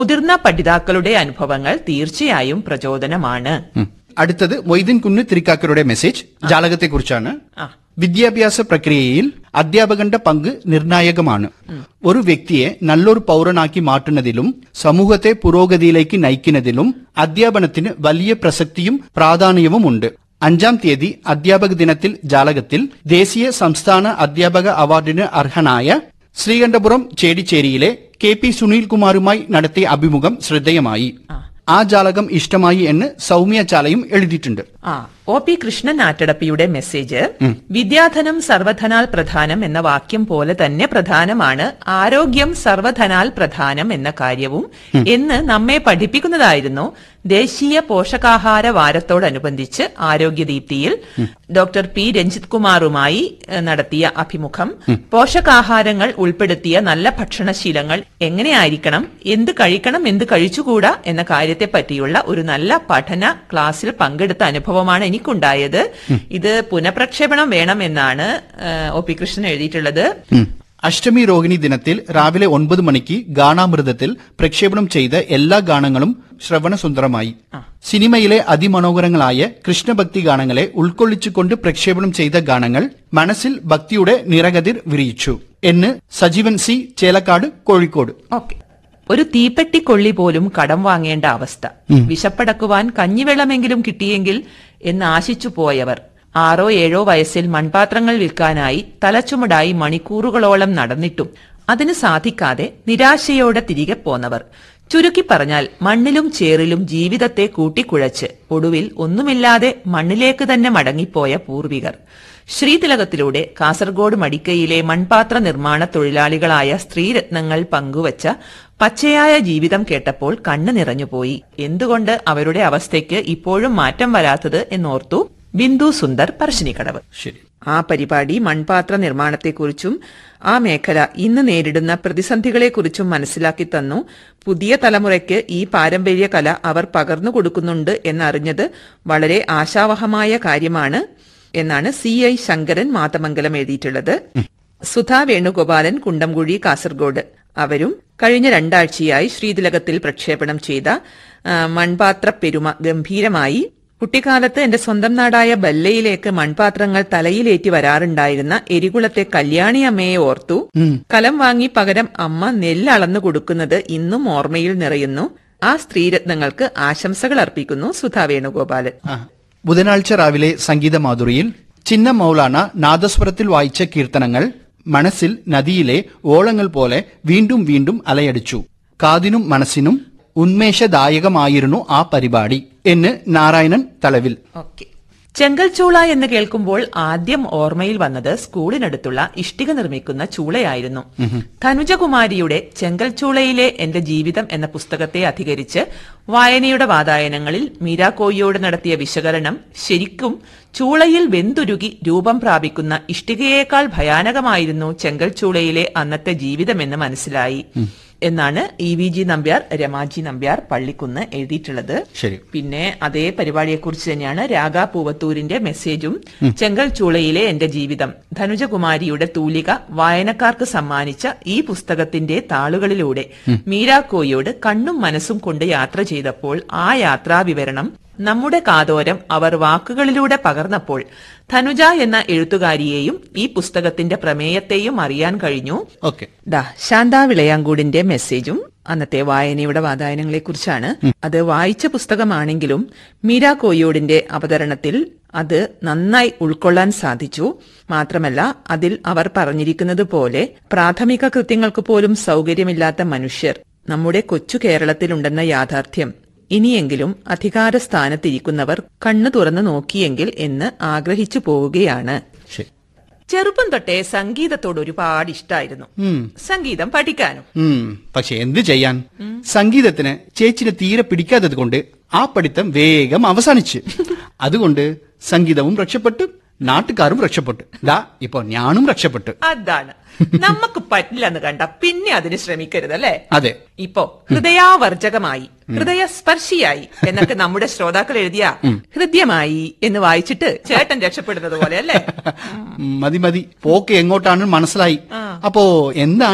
മുതിർന്ന പഠിതാക്കളുടെ അനുഭവങ്ങൾ തീർച്ചയായും പ്രചോദനമാണ് ഉം. അടുത്തത് മൊയ്തീൻ കുന്ന് തിരിക്കാക്കരുടെ മെസ്സേജ് ജാലകത്തെക്കുറിച്ചാണ് ആ. വിദ്യാഭ്യാസ പ്രക്രിയയിൽ അധ്യാപകന്റെ പങ്ക് നിർണായകമാണ് ഒരു വ്യക്തിയെ നല്ലൊരു പൗരനാക്കി മാറ്റുന്നതിലും സമൂഹത്തെ പുരോഗതിയിലേക്ക് നയിക്കുന്നതിലും അധ്യാപനത്തിന് വലിയ പ്രസക്തിയും പ്രാധാന്യവും ഉണ്ട് അഞ്ചാം തീയതി അധ്യാപക ദിനത്തിൽ ജാലകത്തിൽ ദേശീയ സംസ്ഥാന അധ്യാപക അവാർഡിന് അർഹനായ ശ്രീകണ്ഠപുരം ചേടിച്ചേരിയിലെ കെ പി സുനിൽകുമാറുമായി നടത്തിയ അഭിമുഖം ശ്രദ്ധേയമായി ആ ജാലകം ഇഷ്ടമായി എന്ന് സൗമ്യ ചാലയും എഴുതിയിട്ടുണ്ട് ആ ഒ പി കൃഷ്ണൻ ആറ്റടപ്പിയുടെ മെസ്സേജ് വിദ്യാധനം സർവധനാൽ പ്രധാനം എന്ന വാക്യം പോലെ തന്നെ പ്രധാനമാണ് ആരോഗ്യം സർവധനാൽ പ്രധാനം എന്ന കാര്യവും എന്ന് നമ്മെ പഠിപ്പിക്കുന്നതായിരുന്നു ദേശീയ പോഷകാഹാര വാരത്തോടനുബന്ധിച്ച് ആരോഗ്യദീപ്തിയിൽ ഡോക്ടർ പി രഞ്ജിത് കുമാറുമായി ഏഹ്, നടത്തിയ അഭിമുഖം പോഷകാഹാരങ്ങൾ ഉൾപ്പെടുത്തിയ നല്ല ഭക്ഷണശീലങ്ങൾ എങ്ങനെയായിരിക്കണം എന്ത് കഴിക്കണം എന്ത് കഴിച്ചുകൂടാ എന്ന കാര്യത്തെ പറ്റിയുള്ള ഒരു നല്ല പഠന ക്ലാസ്സിൽ പങ്കെടുത്ത അനുഭവമാണ് എനിക്കുണ്ടായത് ഇത് പുനഃപ്രക്ഷേപണം വേണം എന്നാണ് ഏഹ്, ഒ പി കൃഷ്ണൻ എഴുതിയിട്ടുള്ളത് ഉം. അഷ്ടമി രോഹിണി ദിനത്തിൽ രാവിലെ ഒൻപത് മണിക്ക് ഗാനാമൃതത്തിൽ പ്രക്ഷേപണം ചെയ്ത എല്ലാ ഗാനങ്ങളും ശ്രവണസുന്ദരമായി സിനിമയിലെ അതിമനോഹരങ്ങളായ കൃഷ്ണഭക്തി ഗാനങ്ങളെ ഉൾക്കൊള്ളിച്ചുകൊണ്ട് പ്രക്ഷേപണം ചെയ്ത ഗാനങ്ങൾ മനസ്സിൽ ഭക്തിയുടെ നിറകതിർ വിരിയിച്ചു എന്ന് സജീവൻ സി ചേലക്കാട് കോഴിക്കോട് ഓക്കെ ഒരു തീപ്പെട്ടിക്കൊള്ളി പോലും കടം വാങ്ങേണ്ട അവസ്ഥ വിശപ്പടക്കുവാൻ കഞ്ഞിവെള്ളമെങ്കിലും കിട്ടിയെങ്കിൽ എന്ന് ആശിച്ചു പോയവർ ആറോ ഏഴോ വയസ്സിൽ മൺപാത്രങ്ങൾ വിൽക്കാനായി തലച്ചുമടായി മണിക്കൂറുകളോളം നടന്നിട്ടും അതിന് സാധിക്കാതെ നിരാശയോടെ തിരികെ പോന്നവർ ചുരുക്കി പറഞ്ഞാൽ മണ്ണിലും ചേറിലും ജീവിതത്തെ കൂട്ടിക്കുഴച്ച് ഒടുവിൽ ഒന്നുമില്ലാതെ മണ്ണിലേക്ക് തന്നെ മടങ്ങിപ്പോയ പൂർവികർ ശ്രീതിലകത്തിലൂടെ കാസർഗോഡ് മടിക്കയിലെ മൺപാത്ര നിർമ്മാണ തൊഴിലാളികളായ സ്ത്രീരത്നങ്ങൾ പങ്കുവച്ച പച്ചയായ ജീവിതം കേട്ടപ്പോൾ കണ്ണു നിറഞ്ഞുപോയി എന്തുകൊണ്ട് അവരുടെ അവസ്ഥയ്ക്ക് ഇപ്പോഴും മാറ്റം വരാത്തത് എന്നോർത്തു ബിന്ദു സുന്ദർ പറശ്ശിനിക്കടവ് ശരി ആ പരിപാടി മൺപാത്ര നിർമ്മാണത്തെക്കുറിച്ചും ആ മേഖല ഇന്ന് നേരിടുന്ന പ്രതിസന്ധികളെക്കുറിച്ചും മനസ്സിലാക്കി തന്നു പുതിയ തലമുറയ്ക്ക് ഈ പാരമ്പര്യ കല അവർ പകർന്നു കൊടുക്കുന്നുണ്ട് എന്നറിഞ്ഞത് വളരെ ആശാവഹമായ കാര്യമാണ് എന്നാണ് സി ഐ ശങ്കരൻ മാതമംഗലം എഴുതിയിട്ടുള്ളത് സുധാ വേണുഗോപാലൻ കുണ്ടംകുഴി കാസർഗോഡ് അവരും കഴിഞ്ഞ രണ്ടാഴ്ചയായി ശ്രീതിലകത്തിൽ പ്രക്ഷേപണം ചെയ്ത ആ, മൺപാത്ര പെരുമ ഗംഭീരമായി കുട്ടിക്കാലത്ത് എന്റെ സ്വന്തം നാടായ ബല്ലയിലേക്ക് മൺപാത്രങ്ങൾ തലയിലേറ്റി വരാറുണ്ടായിരുന്ന എരികുളത്തെ കല്യാണി അമ്മയെ ഓർത്തു കലം വാങ്ങി പകരം അമ്മ നെല്ല് അളന്നു കൊടുക്കുന്നത് ഇന്നും ഓർമ്മയിൽ നിറയുന്നു ആ സ്ത്രീരത്നങ്ങൾക്ക് ആശംസകൾ അർപ്പിക്കുന്നു സുധാ വേണുഗോപാലൻ ആ. ബുധനാഴ്ച രാവിലെ സംഗീത മാധുരിയിൽ ചിന്ന മൗലാന നാദസ്വരത്തിൽ വായിച്ച കീർത്തനങ്ങൾ മനസ്സിൽ നദിയിലെ ഓളങ്ങൾ പോലെ വീണ്ടും വീണ്ടും അലയടിച്ചു കാതിനും മനസ്സിനും ഉന്മേഷദായകമായിരുന്നു ആ പരിപാടി എന്ന് നാരായണൻ തലവിൽ ഓക്കെ ചെങ്കൽ ചൂള എന്ന് കേൾക്കുമ്പോൾ ആദ്യം ഓർമ്മയിൽ വന്നത് സ്കൂളിനടുത്തുള്ള ഇഷ്ടിക നിർമ്മിക്കുന്ന ചൂളയായിരുന്നു ധനുജകുമാരിയുടെ ചെങ്കൽ ചൂളയിലെ എന്റെ ജീവിതം എന്ന പുസ്തകത്തെ അധികരിച്ച് വായനയുടെ വാതായനങ്ങളിൽ മീരാ കോയിയോട് നടത്തിയ വിശകലനം ശരിക്കും ചൂളയിൽ വെന്തുരുകി രൂപം പ്രാപിക്കുന്ന ഇഷ്ടികയേക്കാൾ ഭയാനകമായിരുന്നു ചെങ്കൽ ചൂളയിലെ അന്നത്തെ ജീവിതമെന്ന് മനസ്സിലായി എന്നാണ് E V G Nambiar Ramaji Nambiar Pallikkunnu എഴുതിയിട്ടുള്ളത് ശരി പിന്നെ അതേ പരിപാടിയെക്കുറിച്ച് തന്നെയാണ് രാഗ പൂവത്തൂരിന്റെ മെസ്സേജും ചെങ്കൽ ചൂളയിലെ എന്റെ ജീവിതം ധനുജകുമാരിയുടെ തൂലിക വായനക്കാർക്ക് സമ്മാനിച്ച ഈ പുസ്തകത്തിന്റെ താളുകളിലൂടെ മീരാക്കോയോട് കണ്ണും മനസ്സും കൊണ്ട് യാത്ര ചെയ്തപ്പോൾ ആ യാത്രാ വിവരണം നമ്മുടെ കാതോരം അവർ വാക്കുകളിലൂടെ പകർന്നപ്പോൾ ധനുജ എന്ന എഴുത്തുകാരിയെയും ഈ പുസ്തകത്തിന്റെ പ്രമേയത്തെയും അറിയാൻ കഴിഞ്ഞു ഓക്കെ ദാ ശാന്ത വിളയാങ്കൂടിന്റെ മെസ്സേജും അന്നത്തെ വായനയുടെ വാതായനങ്ങളെ കുറിച്ചാണ് അത് വായിച്ച പുസ്തകമാണെങ്കിലും മീര കോയോടിന്റെ അവതരണത്തിൽ അത് നന്നായി ഉൾക്കൊള്ളാൻ സാധിച്ചു മാത്രമല്ല അതിൽ അവർ പറഞ്ഞിരിക്കുന്നത് പോലെ പ്രാഥമിക കൃത്യങ്ങൾക്ക് പോലും സൗകര്യമില്ലാത്ത മനുഷ്യർ നമ്മുടെ കൊച്ചു കേരളത്തിലുണ്ടെന്ന യാഥാർത്ഥ്യം ഇനിയെങ്കിലും അധികാര സ്ഥാനത്തിരിക്കുന്നവർ കണ്ണു തുറന്നു നോക്കിയെങ്കിൽ എന്ന് ആഗ്രഹിച്ചു പോവുകയാണ് ശരി ചെറുപ്പം തൊട്ടേ സംഗീതത്തോട് ഒരുപാട് ഇഷ്ടായിരുന്നു സംഗീതം പഠിക്കാനും ഉം പക്ഷെ എന്ത് ചെയ്യാൻ സംഗീതത്തിന് ചേച്ചിനെ തീരെ പിടിക്കാത്തത് കൊണ്ട് ആ പഠിത്തം വേഗം അവസാനിച്ച് അതുകൊണ്ട് സംഗീതവും രക്ഷപ്പെട്ടു നാട്ടുകാരും രക്ഷപ്പെട്ടു ദാ ഇപ്പൊ ഞാനും രക്ഷപ്പെട്ടു അതാണ് നമുക്ക് പറ്റില്ലെന്ന് കണ്ട പിന്നെ അതിന് ശ്രമിക്കരുത് അല്ലേ അതെ ഇപ്പോ ഹൃദയാവർജകമായി ഹൃദയസ്പർശിയായി എന്നൊക്കെ നമ്മുടെ ശ്രോതാക്കൾ എഴുതിയ ഹൃദ്യമായി എന്ന് വായിച്ചിട്ട് ചേട്ടൻ രക്ഷപ്പെടുന്നത് പോലെ അല്ലേ മതി മതി പോക്ക് എങ്ങോട്ടാണെന്ന് മനസ്സിലായി അപ്പോ എന്താണ്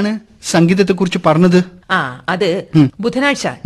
സംഗീതത്തെക്കുറിച്ച് പറഞ്ഞത് ആ അത് ബുധനാഴ്ച